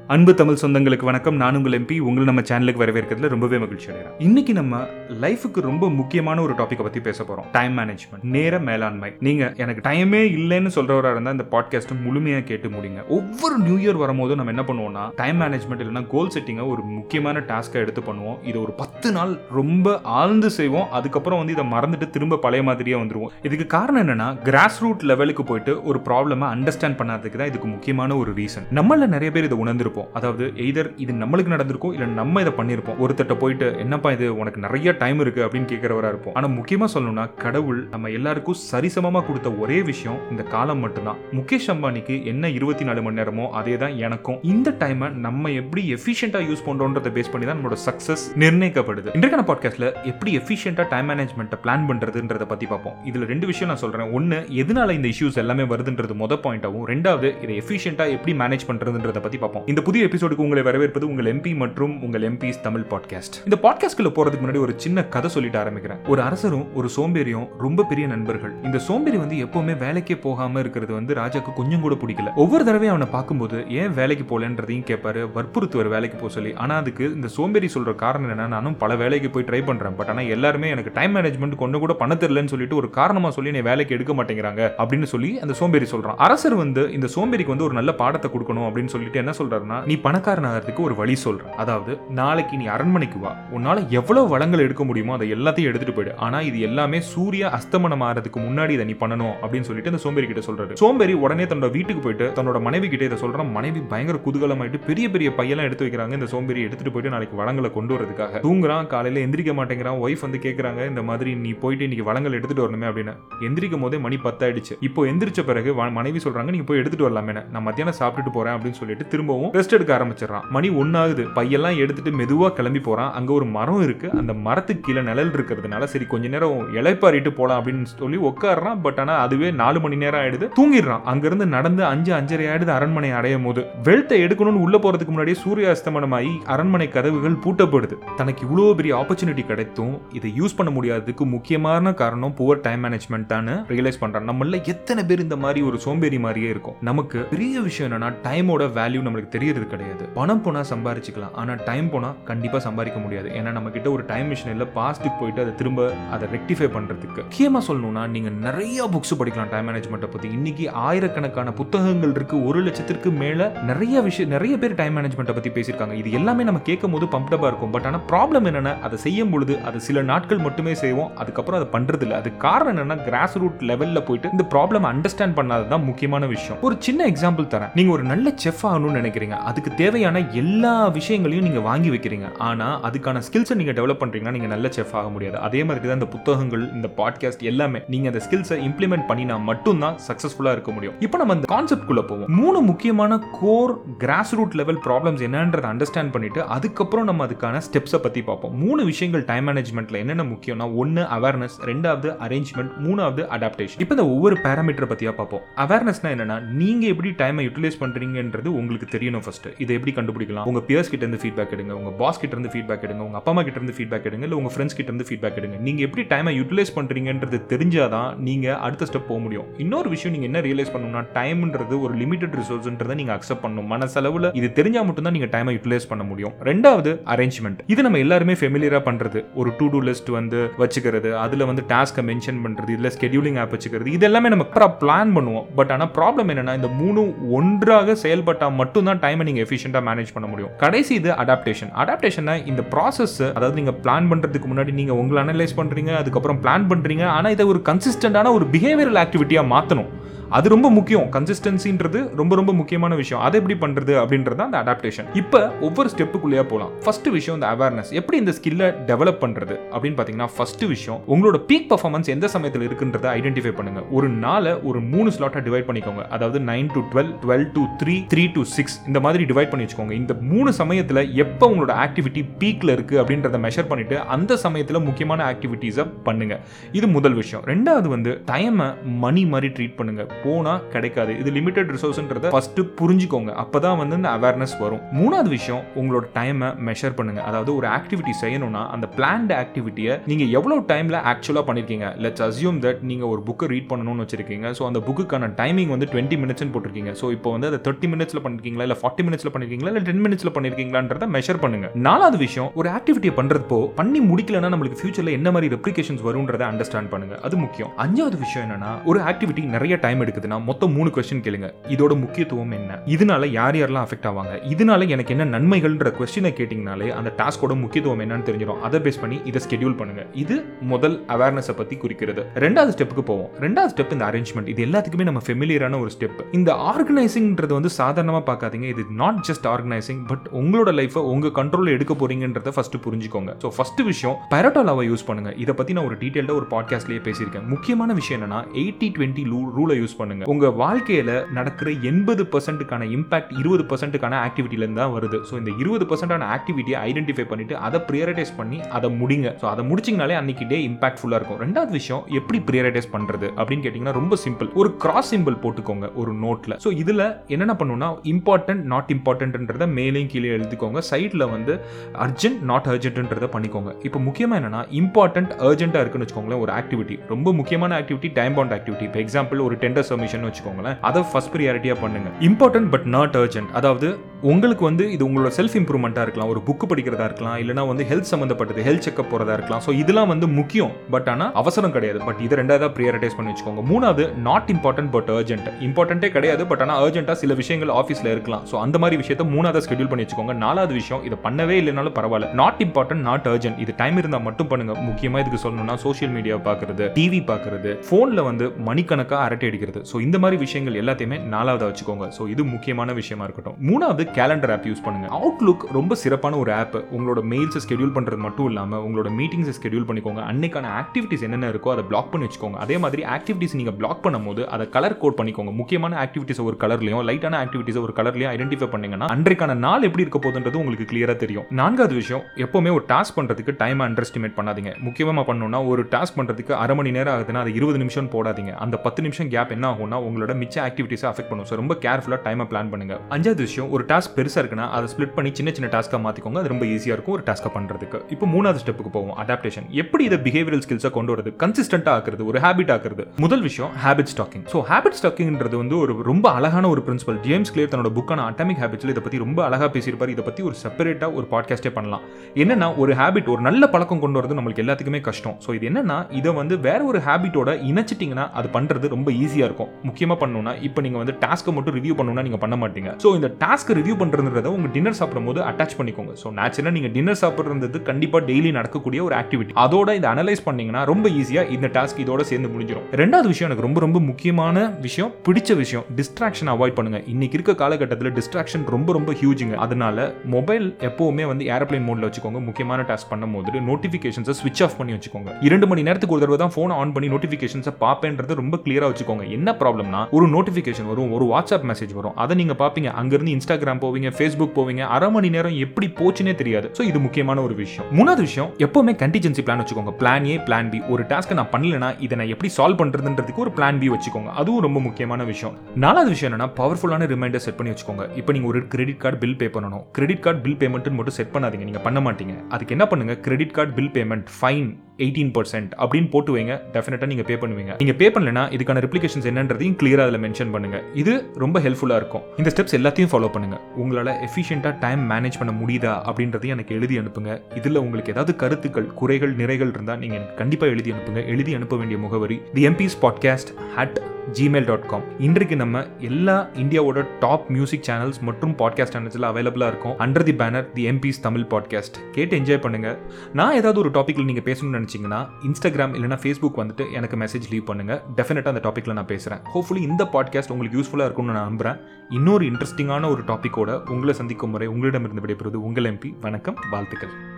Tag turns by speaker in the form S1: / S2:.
S1: அன்பு தமிழ் சொந்தங்களுக்கு வணக்கம் நான் உங்கள் எம்பி உங்களை நம்ம சேனலுக்கு வரவேற்கிறதுல ரொம்பவே மகிழ்ச்சி அடைகிறேன் இன்னைக்கு நம்ம லைஃபுக்கு ரொம்ப முக்கியமான ஒரு டாப்பிக்கை பத்தி பேச போறோம் டைம் மேனேஜ்மெண்ட் நேர மேலாண்மை நீங்க எனக்கு டைமே இல்லைன்னு சொல்றவரா இருந்தா இந்த பாட்காஸ்ட் முழுமையா கேட்டு முடிங்க ஒவ்வொரு நியூ இயர் வரும்போது நம்ம என்ன பண்ணுவோம்னா டைம் மேனேஜ்மெண்ட் இல்லைன்னா கோல் செட்டிங்கை ஒரு முக்கியமான டாஸ்க்கை எடுத்து பண்ணுவோம் இதை ஒரு பத்து நாள் ரொம்ப ஆழ்ந்து செய்வோம் அதுக்கப்புறம் வந்து இதை மறந்துட்டு திரும்ப பழைய மாதிரியே வந்துருவோம் இதுக்கு காரணம் என்னன்னா கிராஸ் ரூட் லெவலுக்கு போயிட்டு ஒரு ப்ராப்ளமை அண்டர்ஸ்டாண்ட் பண்ணாததுக்கு தான் இதுக்கு முக்கியமான ஒரு ரீசன் நம்மள நிறைய பேர் இதை உணர்ந்திருப்போம் அதாவது எய்தர் இது நம்மளுக்கு நடந்திருக்கும் இல்ல நம்ம இதை பண்ணியிருப்போம் ஒருத்தட்ட போயிட்டு என்னப்பா இது உனக்கு நிறைய டைம் இருக்கு அப்படின்னு கேட்கிறவரா இருப்போம் ஆனா முக்கியமா சொல்லணும்னா கடவுள் நம்ம எல்லாருக்கும் சரிசமமா கொடுத்த ஒரே விஷயம் இந்த காலம் மட்டும்தான் முகேஷ் அம்பானிக்கு என்ன இருபத்தி நாலு மணி நேரமோ அதே தான் எனக்கும் இந்த டைமை நம்ம எப்படி எஃபிஷியண்டா யூஸ் பண்றோன்றதை பேஸ் பண்ணி தான் நம்மளோட சக்சஸ் நிர்ணயிக்கப்படுது இன்றைக்கான பாட்காஸ்ட்ல எப்படி எஃபிஷியண்டா டைம் மேனேஜ்மெண்ட்டை பிளான் பண்றதுன்றத பத்தி பார்ப்போம் இதுல ரெண்டு விஷயம் நான் சொல்றேன் ஒன்னு எதனால இந்த இஷ்யூஸ் எல்லாமே வருதுன்றது மொத பாயிண்டாவும் ரெண்டாவது இதை எஃபிஷியண்டா எப்படி மேனேஜ் பண்றதுன்றத பத்தி பார்ப்போம் இந்த புதிய எபிசோடுக்கு உங்களை வரவேற்பது உங்கள் எம்பி மற்றும் உங்கள் எம்பிஸ் தமிழ் பாட்காஸ்ட் இந்த பாட்காஸ்ட்குள்ள போறதுக்கு முன்னாடி ஒரு சின்ன கதை சொல்லிட்டு ஆரம்பிக்கிறேன் ஒரு அரசரும் ஒரு சோம்பேறியும் ரொம்ப பெரிய நண்பர்கள் இந்த சோம்பேறி வந்து எப்பவுமே வேலைக்கே போகாம இருக்கிறது வந்து ராஜாக்கு கொஞ்சம் கூட பிடிக்கல ஒவ்வொரு தடவையும் அவனை பார்க்கும்போது ஏன் வேலைக்கு போலன்றதையும் கேட்பாரு வற்புறுத்துவார் வேலைக்கு போக சொல்லி ஆனா அதுக்கு இந்த சோம்பேறி சொல்ற காரணம் என்ன நானும் பல வேலைக்கு போய் ட்ரை பண்றேன் பட் ஆனா எல்லாருமே எனக்கு டைம் மேனேஜ்மெண்ட் கொண்டு கூட பண்ண தெரியலன்னு சொல்லிட்டு ஒரு காரணமா சொல்லி நீ வேலைக்கு எடுக்க மாட்டேங்கிறாங்க அப்படின்னு சொல்லி அந்த சோம்பேறி சொல்றான் அரசர் வந்து இந்த சோம்பேறிக்கு வந்து ஒரு நல்ல பாடத்தை கொடுக்கணும் அப்படின்னு சொல்லிட்டு என்ன சொல்றாருன்னா நீ பணக்காரன் ஆகிறதுக்கு ஒரு வழி சொல்றேன் அதாவது நாளைக்கு நீ அரண்மனைக்கு வா உன்னால எவ்வளவு வளங்கள் எடுக்க முடியுமோ அதை எல்லாத்தையும் எடுத்துட்டு போயிடு ஆனா இது எல்லாமே சூரிய அஸ்தமனம் ஆகிறதுக்கு முன்னாடி இதை நீ பண்ணணும் அப்படின்னு சொல்லிட்டு அந்த சோம்பேறி கிட்ட சொல்றாரு சோம்பேறி உடனே தன்னோட வீட்டுக்கு போயிட்டு தன்னோட மனைவி கிட்ட இதை சொல்றான் மனைவி பயங்கர குதூகலமாயிட்டு பெரிய பெரிய பையெல்லாம் எடுத்து வைக்கிறாங்க இந்த சோம்பேறி எடுத்துட்டு போயிட்டு நாளைக்கு வளங்களை கொண்டு வரதுக்காக தூங்குறான் காலையில எந்திரிக்க மாட்டேங்கிறான் ஒய்ஃப் வந்து கேக்குறாங்க இந்த மாதிரி நீ போயிட்டு இன்னைக்கு வளங்கள் எடுத்துட்டு வரணுமே அப்படின்னு எந்திரிக்கும் போதே மணி பத்தாயிடுச்சு இப்போ எந்திரிச்ச பிறகு வ- மனைவி சொல்றாங்க நீங்க போய் எடுத்துட்டு வரலாமே நான் மத்தியானம் சாப்பிட்டுட்டு போறேன் அப்படின்னு சொல்லிட்டு திரும்பவும் ரெஸ்ட் எடுக்க ஆரம்பிச்சிடறான் மணி ஒன்னாகுது பையெல்லாம் எடுத்துட்டு மெதுவா கிளம்பி போறான் அங்க ஒரு மரம் இருக்கு அந்த மரத்துக்கு கீழே நிழல் இருக்கிறதுனால சரி கொஞ்ச நேரம் இளைப்பாரிட்டு போலாம் அப்படின்னு சொல்லி உட்காடுறான் பட் ஆனா அதுவே நாலு மணி நேரம் ஆயிடுது தூங்கிடுறான் அங்கிருந்து நடந்து அஞ்சு அஞ்சரை ஆயிடுது அரண்மனை அடையும் போது வெல்த்தை எடுக்கணும்னு உள்ள போறதுக்கு முன்னாடியே சூரிய அஸ்தமனமாகி அரண்மனை கதவுகள் பூட்டப்படுது தனக்கு இவ்வளோ பெரிய ஆப்பர்ச்சுனிட்டி கிடைத்தும் இதை யூஸ் பண்ண முடியாததுக்கு முக்கியமான காரணம் புவர் டைம் மேனேஜ்மெண்ட் தான் ரியலைஸ் பண்றான் நம்மள எத்தனை பேர் இந்த மாதிரி ஒரு சோம்பேறி மாதிரியே இருக்கும் நமக்கு பெரிய விஷயம் என்னன்னா டைமோட வேல்யூ நம்மளுக்கு தெரியறது கிடையாது பணம் போனா சம்பாரிச்சுக்கலாம் ஆனா டைம் போனா கண்டிப்பா சம்பாதிக்க முடியாது ஏன்னா நம்ம கிட்ட ஒரு டைம் மிஷின் இல்ல பாஸ்ட்டுக்கு போயிட்டு அதை திரும்ப அதை ரெக்டிஃபை பண்றதுக்கு முக்கியமா சொல்லணும்னா நீங்க நிறைய புக்ஸ் படிக்கலாம் டைம் மேனேஜ்மெண்ட்டை பத்தி இன்னைக்கு ஆயிரக்கணக்கான புத்தகங்கள் இருக்கு ஒரு லட்சத்திற்கு மேல நிறைய விஷயம் நிறைய பேர் டைம் மேனேஜ்மெண்ட்டை பத்தி பேசியிருக்காங்க இது எல்லாமே நம்ம கேட்கும் போது பம்ப்டபா இருக்கும் பட் ஆனா ப்ராப்ளம் என்னன்னா அதை செய்யும் பொழுது அது சில நாட்கள் மட்டுமே செய்வோம் அதுக்கப்புறம் அதை பண்றது இல்ல அது காரணம் என்னன்னா கிராஸ் ரூட் லெவல்ல போயிட்டு இந்த ப்ராப்ளம் அண்டர்ஸ்டாண்ட் பண்ணாததான் முக்கியமான விஷயம் ஒரு சின்ன எக்ஸாம்பிள் தரேன் நீங்க ஒரு நல்ல செஃப் ஆகணும்னு நினைக்கிறீங்க அதுக்கு தேவையான எல்லா விஷயங்களையும் நீங்க வாங்கி வைக்கிறீங்க ஆனா அதுக்கான ஸ்கில்ஸை நீங்க டெவலப் பண்றீங்கன்னா நீங்க நல்ல செஃப் ஆக முடியாது அதே மாதிரி தான் இந்த புத்தகங்கள் இந்த பாட்காஸ்ட் எல்லாமே நீங்க அந்த ஸ்கில்ஸை இம்ப்ளிமெண்ட் பண்ணினா மட்டும்தான் சக்சஸ்ஃபுல்லா இருக்க முடியும் இப்போ நம்ம அந்த கான்செப்ட் குள்ள போவோம் மூணு முக்கியமான core grass root level problems என்னன்றதை அண்டர்ஸ்டாண்ட் பண்ணிட்டு அதுக்கப்புறம் நம்ம அதுக்கான ஸ்டெப்ஸை பத்தி பார்ப்போம் மூணு விஷயங்கள் டைம் மேனேஜ்மெண்ட்ல என்னென்ன முக்கியம்னா ஒன்னு அவேர்னஸ் ரெண்டாவது அரேஞ்ச்மெண்ட் மூணாவது அடாப்டேஷன் இப்போ இந்த ஒவ்வொரு பேராமீட்டர் பத்தியா பார்ப்போம் அவேர்னஸ்னா என்னன்னா நீங்க எப்படி டைமை யூட்டிலைஸ் பண்றீங்கன்றது உங்களுக்கு தெரியணும் ஃபர்ஸ்ட் இதை எப்படி கண்டுபிடிக்கலாம் உங்க பியர்ஸ் கிட்ட இருந்து ஃபீட்பேக் எடுங்க உங்க பாஸ் கிட்ட இருந்து ஃபீட்பேக் எடுங்க உங்க அப்பா அம்மா கிட்ட இருந்து ஃபீட்பேக் எடுங்க இல்ல உங்க ஃப்ரெண்ட்ஸ் கிட்ட இருந்து ஃபீட்பேக் எடுங்க நீங்க எப்படி டைமை யூட்டிலைஸ் பண்றீங்கன்றது தெரிஞ்சாதான் நீங்க அடுத்த ஸ்டெப் போக முடியும் இன்னொரு விஷயம் நீங்க என்ன ரியலைஸ் பண்ணணும்னா டைம்ன்றது ஒரு லிமிடெட் ரிசோர்ஸ்ன்றதை நீங்க அக்செப்ட் பண்ணணும் மனசளவுல இது தெரிஞ்சா மட்டும்தான் நீங்க டைமை யூட்டிலைஸ் பண்ண முடியும் ரெண்டாவது அரேஞ்ச்மெண்ட் இது நம்ம எல்லாருமே ஃபெமிலியரா பண்றது ஒரு டு டூ லிஸ்ட் வந்து வச்சுக்கிறது அதுல வந்து டாஸ்க்கை மென்ஷன் பண்றது இதுல ஸ்கெடியூலிங் ஆப் வச்சுக்கிறது இது எல்லாமே நம்ம பிளான் பண்ணுவோம் பட் ஆனா ப்ராப்ளம் என்னன்னா இந்த மூணு ஒன்றாக செயல்பட்டா மட்டும்தான் டைமை நீங்க எஃபிஷியண்டா மேனேஜ் பண்ண முடியும் கடைசி இது அடாப்டேஷன் அடாப்டேஷன் இந்த ப்ராசஸ் அதாவது நீங்க பிளான் பண்றதுக்கு முன்னாடி நீங்க உங்களை அனலைஸ் பண்றீங்க அதுக்கப்புறம் பிளான் பண்றீங்க ஆனா இதை ஒரு கன்சிஸ்டன்டான ஒரு பிஹேவியரல் ஆக்டிவிட்டியா மாத்தணும் அது ரொம்ப முக்கியம் கன்சிஸ்டன்சின்றது ரொம்ப ரொம்ப முக்கியமான விஷயம் அதை எப்படி பண்றது அப்படின்றது அந்த அடாப்டேஷன் இப்போ ஒவ்வொரு ஸ்டெப்புக்குள்ளேயே போகலாம் ஃபர்ஸ்ட் விஷயம் இந்த அவேர்னஸ் எப்படி இந்த ஸ்கில்லை டெவலப் பண்றது அப்படின்னு பார்த்தீங்கன்னா ஃபர்ஸ்ட் விஷயம் உங்களோட பீக் பர்ஃபார்மன்ஸ் எந்த சமயத்தில் இருக்குன்றதை ஐடென்டிஃபை பண்ணுங்க ஒரு நாளை ஒரு மூணு ஸ்லாட்டா டிவைட் பண்ணிக்கோங்க அதாவது nine to twelve twelve to three three to six இந்த மாதிரி டிவைட் பண்ணி வச்சுக்கோங்க இந்த மூணு சமயத்தில் எப்போ உங்களோட ஆக்டிவிட்டி பீக்ல இருக்கு அப்படின்றத மெஷர் பண்ணிட்டு அந்த சமயத்தில் முக்கியமான ஆக்டிவிட்டீஸை பண்ணுங்க இது முதல் விஷயம் ரெண்டாவது வந்து டைமை மணி மாதிரி ட்ரீட் பண்ணுங்க போனால் கிடைக்காது இது லிமிடெட் ரிசோர்ஸ்ன்றதை ஃபஸ்ட்டு புரிஞ்சுக்கோங்க அப்போ தான் வந்து இந்த அவேர்னஸ் வரும் மூணாவது விஷயம் உங்களோட டைமை மெஷர் பண்ணுங்க அதாவது ஒரு ஆக்டிவிட்டி செய்யணும்னா அந்த பிளான்டு ஆக்டிவிட்டியை நீங்கள் எவ்வளோ டைமில் ஆக்சுவலாக பண்ணியிருக்கீங்க லெட்ஸ் அசியூம் தட் நீங்கள் ஒரு புக்கை ரீட் பண்ணணும்னு வச்சிருக்கீங்க ஸோ அந்த புக்குக்கான டைமிங் வந்து டுவெண்ட்டி மினிட்ஸ்னு போட்டிருக்கீங்க ஸோ இப்போ வந்து அதை தேர்ட்டி மினிட்ஸில் பண்ணிருக்கீங்களா இல்லை ஃபார்ட்டி மினிட்ஸில் பண்ணிருக்கீங்களா இல்லை டென் மினிட்ஸில் பண்ணிருக்கீங்களான்றத மெஷர் பண்ணுங்க நாலாவது விஷயம் ஒரு ஆக்டிவிட்டியை பண்ணுறப்போ பண்ணி முடிக்கலன்னா நம்மளுக்கு ஃபியூச்சரில் என்ன மாதிரி ரெப்ளிகேஷன்ஸ் வரும்ன்றதை அண்டர்ஸ்டாண்ட் பண்ணுங்க அது முக்கியம் அஞ்சாவது விஷயம் என்னன்னா ஒரு ஆக்டிவிட்டி நிறைய டைம் எடுக்குதுன்னா மொத்தம் மூணு கொஸ்டின் கேளுங்க இதோட முக்கியத்துவம் என்ன இதனால யார் யாரெல்லாம் அஃபெக்ட் ஆவாங்க இதனால எனக்கு என்ன நன்மைகள்ன்ற கொஸ்டினை கேட்டிங்கனாலே அந்த டாஸ்கோட முக்கியத்துவம் என்னன்னு தெரிஞ்சிடும் அதை பேஸ் பண்ணி இதை ஸ்கெடியூல் பண்ணுங்க இது முதல் அவேர்னஸை பத்தி குறிக்கிறது ரெண்டாவது ஸ்டெப்புக்கு போவோம் ரெண்டாவது ஸ்டெப் இந்த அரேஞ்ச்மெண்ட் இது எல்லாத்துக்குமே நம்ம ஃபெமிலியரான ஒரு ஸ்டெப் இந்த ஆர்கனைசிங்ன்றது வந்து சாதாரணமாக பார்க்காதீங்க இது நாட் ஜஸ்ட் ஆர்கனைசிங் பட் உங்களோட லைஃபை உங்க கண்ட்ரோலில் எடுக்க போறீங்கன்றத ஃபர்ஸ்ட் புரிஞ்சுக்கோங்க ஸோ ஃபர்ஸ்ட் விஷயம் பெரட்டோ லாவை யூஸ் பண்ணுங்க இதை பத்தி நான் ஒரு டீட்டெயில்டாக ஒரு பாட்காஸ்ட்லேயே பேசியிருக்கேன் முக்கியமான விஷயம் என்னன்னா எயிட்டி டுவெண்ட்டி ரூலை யூஸ் பண்ணுங்க உங்க வாழ்க்கையில நடக்கிற எண்பது பர்சன்ட்டுக்கான இம்பாக்ட் இருபது பர்சன்ட்டுக்கான ஆக்டிவிட்டிலேருந்து தான் வருது ஸோ இந்த இருபது பர்சன்டான ஆக்டிவிட்டியை ஐடென்டிஃபை பண்ணிட்டு அதை ப்ரியாரிட்டைஸ் பண்ணி அதை முடிங்க ஸோ அதை முடிச்சிங்கனாலே அன்னைக்கு டே இம்பாக்ட்ஃபுல்லாக இருக்கும் ரெண்டாவது விஷயம் எப்படி ப்ரியாரிட்டைஸ் பண்றது அப்படின்னு கேட்டிங்கன்னா ரொம்ப சிம்பிள் ஒரு கிராஸ் சிம்பிள் போட்டுக்கோங்க ஒரு நோட்ல ஸோ இதில் என்னென்ன பண்ணணும்னா இம்பார்ட்டன்ட் நாட் இம்பார்ட்டன்ட்ன்றத மேலேயும் கீழே எழுதிக்கோங்க சைடில் வந்து அர்ஜென்ட் நாட் அர்ஜென்ட்ன்றதை பண்ணிக்கோங்க இப்போ முக்கியமாக என்னன்னா இம்பார்ட்டன்ட் அர்ஜென்ட்டாக இருக்குன்னு வச்சுக்கோங்களேன் ஒரு ஆக்டிவிட்டி ரொம்ப முக்கியமான ஆக்டிவிட்டி டைம் பவுண்ட் ஆக்டிவிட்டி இப்போ எக்ஸாம்பிள் ஒரு டெண்டர் சப்மிஷன் வச்சுக்கோங்களேன் அதை ஃபர்ஸ்ட் ப்ரியாரிட்டியாக பண்ணுங்க இம்பார்ட்டன்ட் பட் நாட் அர்ஜென்ட் அதாவது உங்களுக்கு வந்து இது உங்களோட செல்ஃப் இம்ப்ரூவ்மெண்ட்டாக இருக்கலாம் ஒரு புக்கு படிக்கிறதா இருக்கலாம் இல்லைனா வந்து ஹெல்த் சம்மந்தப்பட்டது ஹெல்த் செக்அப் போகிறதா இருக்கலாம் ஸோ இதெல்லாம் வந்து முக்கியம் பட் ஆனால் அவசரம் கிடையாது பட் இதை ரெண்டாவது ப்ரியாரிட்டைஸ் பண்ணி வச்சுக்கோங்க மூணாவது நாட் இம்பார்ட்டன்ட் பட் அர்ஜென்ட் இம்பார்ட்டன்ட்டே கிடையாது பட் ஆனால் அர்ஜென்ட்டாக சில விஷயங்கள் ஆஃபீஸில் இருக்கலாம் ஸோ அந்த மாதிரி விஷயத்த மூணாவது ஸ்கெடியூல் பண்ணி வச்சுக்கோங்க நாலாவது விஷயம் இதை பண்ணவே இல்லைனாலும் பரவாயில்ல நாட் இம்பார்ட்டன்ட் நாட் அர்ஜென்ட் இது டைம் இருந்தால் மட்டும் பண்ணுங்க முக்கியமாக இதுக்கு சொல்லணும்னா சோஷியல் மீடியா பார்க்குறது டிவி பார்க்குறது ஃபோனில் வந்து மணிக்கணக்காக அரட்டை அடிக்கிறது ஸோ இந்த மாதிரி விஷயங்கள் எல்லாத்தையுமே நாலாவதாக வச்சுக்கோங்க ஸோ இது முக்கியமான விஷயமா இருக்கட்டும் மூணாவது கேலண்டர் ஆப் யூஸ் பண்ணுங்க அவுட்லுக் ரொம்ப சிறப்பான ஒரு ஆப் உங்களோட மெயில்ஸை ஸ்கெடியூல் பண்ணுறது மட்டும் இல்லாமல் உங்களோட மீட்டிங்ஸை ஸ்கெடியூல் பண்ணிக்கோங்க அன்னைக்கான ஆக்டிவிட்டிஸ் என்னென்ன இருக்கோ அதை பிளாக் பண்ணி வச்சுக்கோங்க அதே மாதிரி ஆக்டிவிட்டிஸ் நீங்கள் பிளாக் பண்ணும்போது அதை கலர் கோட் பண்ணிக்கோங்க முக்கியமான ஆக்டிவிட்டிஸ் ஒரு கலர்லையும் லைட்டான ஆக்டிவிட்டிஸ் ஒரு கலர்லையும் ஐடென்டிஃபை பண்ணீங்கன்னா அன்றைக்கான நாள் எப்படி இருக்க போகுதுன்றது உங்களுக்கு கிளியராக தெரியும் நான்காவது விஷயம் எப்பவுமே ஒரு டாஸ்க் பண்ணுறதுக்கு டைம் அண்டர் எஸ்டிமேட் பண்ணாதீங்க முக்கியமாக பண்ணணும்னா ஒரு டாஸ்க் பண்ணுறதுக்கு அரை மணி நேரம் ஆகுதுன்னா அது இருபது நிமிஷம் போடாதீங்க அந்த பத்து நிமிஷம் கேப் என்ன ஆகும்னா உங்களோட மிச்ச ஆக்டிவிட்டிஸை அஃபெக்ட் பண்ணும் ஸோ ரொம்ப கேர்ஃபுல்லாக டைமை பிளான் பண்ணுங்க அஞ்சாவது விஷயம் ஒரு டாஸ்க் பெருசாக இருக்குன்னா அதை ஸ்ப்ளிட் பண்ணி சின்ன சின்ன டாஸ்க்காக மாற்றிக்கோங்க அது ரொம்ப ஈஸியாக இருக்கும் ஒரு டாஸ்க்கை பண்ணுறதுக்கு இப்போ மூணாவது ஸ்டெப்புக்கு போவோம் அடாப்டேஷன் எப்படி இதை பிஹேவியரல் ஸ்கில்ஸை கொண்டு வரது கன்சிஸ்டண்டாக ஆக்குறது ஒரு ஹேபிட் ஆக்குறது முதல் விஷயம் ஹேபிட் ஸ்டாக்கிங் ஸோ ஹேபிட் ஸ்டாக்கிங்ன்றது வந்து ஒரு ரொம்ப அழகான ஒரு பிரின்சிபல் ஜேம்ஸ் கிளியர் தன்னோட புக்கான அட்டாமிக் ஹேபிட்ஸில் இதை பற்றி ரொம்ப அழகாக பேசியிருப்பார் இதை பற்றி ஒரு செப்பரேட்டாக ஒரு பாட்காஸ்டே பண்ணலாம் என்னன்னா ஒரு ஹேபிட் ஒரு நல்ல பழக்கம் கொண்டு வரது நம்மளுக்கு எல்லாத்துக்குமே கஷ்டம் ஸோ இது என்னன்னா இதை வந்து வேற ஒரு ஹேபிட்டோட இணைச்சிட்டிங்கன்னா அது பண்ணுறது ரொம்ப ஈஸியாக இருக்கும் முக்கியமாக பண்ணணும்னா இப்போ நீங்கள் வந்து டாஸ்க்கை மட்டும் ரிவ்யூ பண்ணணும்னா நீங்கள் பண்ண மாட்டீங்க ஸோ இந்த டாஸ்க்கை ரிவ்யூ பண்ணுறதுன்றத உங்கள் டின்னர் சாப்பிடும்போது அட்டாச் பண்ணிக்கோங்க ஸோ நேச்சுரலாக நீங்கள் டின்னர் சாப்பிட்றது கண்டிப்பாக டெய்லி நடக்கக்கூடிய ஒரு ஆக்டிவிட்டி அதோட இதை அனலைஸ் பண்ணீங்கன்னா ரொம்ப ஈஸியாக இந்த டாஸ்க் இதோட சேர்ந்து முடிஞ்சிடும் ரெண்டாவது விஷயம் எனக்கு ரொம்ப ரொம்ப முக்கியமான விஷயம் பிடிச்ச விஷயம் டிஸ்ட்ராக்ஷன் அவாய்ட் பண்ணுங்க இன்னைக்கு இருக்க காலகட்டத்தில் டிஸ்ட்ராக்ஷன் ரொம்ப ரொம்ப ஹியூஜுங்க அதனால மொபைல் எப்பவுமே வந்து ஏரோப்ளைன் மோட்ல வச்சுக்கோங்க முக்கியமான டாஸ்க் பண்ணும்போது நோட்டிஃபிகேஷன்ஸை ஸ்விட்ச் ஆஃப் பண்ணி வச்சுக்கோங்க இரண்டு மணி நேரத்துக்கு ஒரு தடவை தான் ஃபோன் ஆன் பண்ணி நோட்டிஃபிகேஷன்ஸை பார்ப்பேன்றது ரொம்ப கிளியரா வச்சுக்கோங்க என்ன ப்ராப்ளம்னா ஒரு நோட்டிஃபிகேஷன் வரும் ஒரு வாட்ஸ்அப் மெசேஜ் வரும் அதை நீங்க பார்ப்பீங்க அங்கிருந்து இன்ஸ்டாகிராம் போவீங்க ஃபேஸ்புக் போவீங்க அரை மணி நேரம் எப்படி போச்சுனே தெரியாது ஸோ இது முக்கியமான ஒரு விஷயம் மூணாவது விஷயம் எப்பவுமே கண்டிஜென்சி பிளான் வச்சுக்கோங்க பிளான் ஏ பிளான் பி ஒரு டாஸ்க்கை நான் பண்ணலனா இதை நான் எப்படி சால்வ் பண்றதுன்றதுக்கு ஒரு பிளான் பி வச்சுக்கோங்க அதுவும் ரொம்ப முக்கியமான விஷயம் நாலாவது விஷயம் என்னன்னா பவர்ஃபுல்லான ரிமைண்டர் செட் பண்ணி வச்சுக்கோங்க இப்போ நீங்க ஒரு கிரெடிட் கார்டு பில் பே பண்ணணும் கிரெடிட் கார்டு பில் பேமெண்ட் மட்டும் செட் பண்ணாதீங்க நீங்க பண்ண மாட்டீங்க அதுக்கு என்ன பண்ணுங்க credit card bill payment fine eighteen percent அப்படின்னு போட்டு வைங்க டெஃபினட்டாக நீங்கள் பே பண்ணுவீங்க நீங்கள் பே பண்ணலனா இதுக்கான ரிப்ளிகேஷன்ஸ் என்னன்றதையும் கிளியராக அதில் மென்ஷன் பண்ணுங்க இது ரொம்ப ஹெல்ப்ஃபுல்லாக இருக்கும் இந்த ஸ்டெப்ஸ் எல்லாத்தையும் ஃபாலோ பண்ணுங்க உங்களால் எஃபிஷியண்டாக டைம் மேனேஜ் பண்ண முடியுதா அப்படின்றதையும் எனக்கு எழுதி அனுப்புங்க இதில் உங்களுக்கு ஏதாவது கருத்துக்கள் குறைகள் நிறைகள் இருந்தால் நீங்கள் எனக்கு கண்டிப்பாக எழுதி அனுப்புங்க எழுதி அனுப்ப வேண்டிய முகவரி the MBS podcast at Gmail dot com இன்றைக்கு நம்ம எல்லா இந்தியாவோட டாப் மியூசிக் சேனல்ஸ் மற்றும் பாட்காஸ்ட் சேனல்ஸில் அவைலபிளாக இருக்கும் under the banner the MBS Tamil podcast கேட்டு என்ஜாய் பண்ணுங்க நான் ஏதாவது ஒரு டாப்பிக்கில் நீங்கள் பேசணும்னு நினச்சிங்கன்னா இன்ஸ்டாகிராம் இல்லைனா ஃபேஸ்புக் வந்துட்டு எனக்கு மெசேஜ் லீவ் பண்ணுங்க டெஃபினட்டாக அந்த டாப்பிக்கில் நான் பேசுகிறேன் ஹோப்ஃபுல்லி இந்த பாட்காஸ்ட் உங்களுக்கு யூஸ்ஃபுல்லாக இருக்கும்னு நான் நம்புகிறேன் இன்னொரு இன்ட்ரெஸ்டிங்கான ஒரு டாப்பிக்கோட உங்களை சந்திக்கும் முறை உங்களிடமிருந்து விடைபெறுவது உங்கள் எம்பி வணக்கம் வாழ்த்துக்கள்